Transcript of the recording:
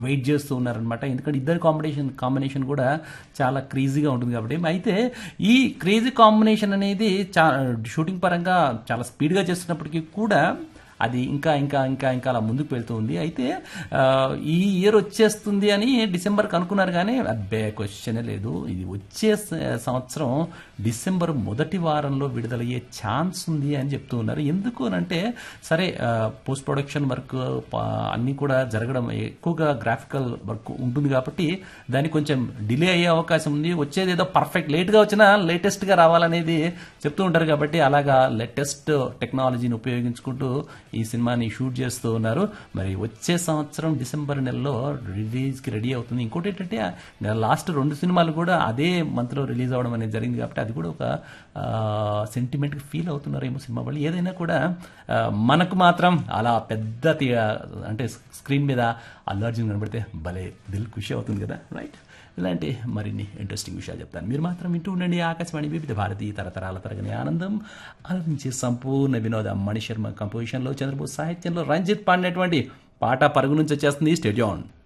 wait చేస్తూ ఉన్నారనమాట ఎందుకంటే ఇద్దరు కాంబినేషన్ కాంబినేషన్ కూడా చాలా క్రేజీగా ఉంటుంది కాబట్టి అయితే ఈ క్రేజీ కాంబినేషన్ అనేది చా షూటింగ్ పరంగా చాలా స్పీడ్గా చేస్తున్నప్పటికీ కూడా అది ఇంకా ఇంకా ఇంకా ఇంకా అలా ముందుకు వెళ్తుంది అయితే ఆ, ఈ ఇయర్ వచ్చేస్తుంది అని డిసెంబర్కి అనుకున్నారు కానీ అబ్బే క్వశ్చనే లేదు ఇది వచ్చే స- సంవత్సరం డిసెంబర్ మొదటి వారంలో విడుదలయ్యే ఛాన్స్ ఉంది అని చెప్తూ ఉన్నారు ఎందుకు అని అంటే సరే పోస్ట్ ప్రొడక్షన్ వర్క్ అన్నీ కూడా జరగడం ఎక్కువగా గ్రాఫికల్ వర్క్ ఉంటుంది కాబట్టి దానికి కొంచెం డిలే అయ్యే అవకాశం ఉంది వచ్చేది ఏదో పర్ఫెక్ట్ లేట్గా వచ్చినా లేటెస్ట్గా రావాలనేది చెప్తూ ఉంటారు కాబట్టి అలాగా లేటెస్ట్ టెక్నాలజీని ఉపయోగించుకుంటూ ఈ సినిమాని షూట్ చేస్తూ ఉన్నారు మరి వచ్చే సంవత్సరం డిసెంబర్ నెలలో రిలీజ్కి రెడీ అవుతుంది ఇంకోటి ఏంటంటే లాస్ట్ రెండు సినిమాలు కూడా అదే మంత్లో రిలీజ్ అవ్వడం అనేది జరిగింది కాబట్టి అది కూడా ఒక సెంటిమెంట్కి ఫీల్ అవుతున్నారేమో సినిమా వాళ్ళు ఏదైనా కూడా ఆ, మనకు మాత్రం అలా పెద్ద థియ- అంటే స్క్రీన్ మీద అల్లు అర్జున్ కనబడితే భలే దిల్ ఖుషి అవుతుంది కదా రైట్ ఇలాంటి మరిన్ని ఇంట్రెస్టింగ్ విషయాలు చెప్తాను మీరు మాత్రం వింటూ ఉండండి ఆకాశవాణి వివిధ భారతి తరతరాల తరగని ఆనందం ఆలోచించే సంపూర్ణ వినోద మణి శర్మ కంపోజిషన్లో చంద్రబోస్ సాహిత్యంలో రంజిత్ పాడినటువంటి పాట పరుగు నుంచి వచ్చేస్తుంది స్టేడియోన్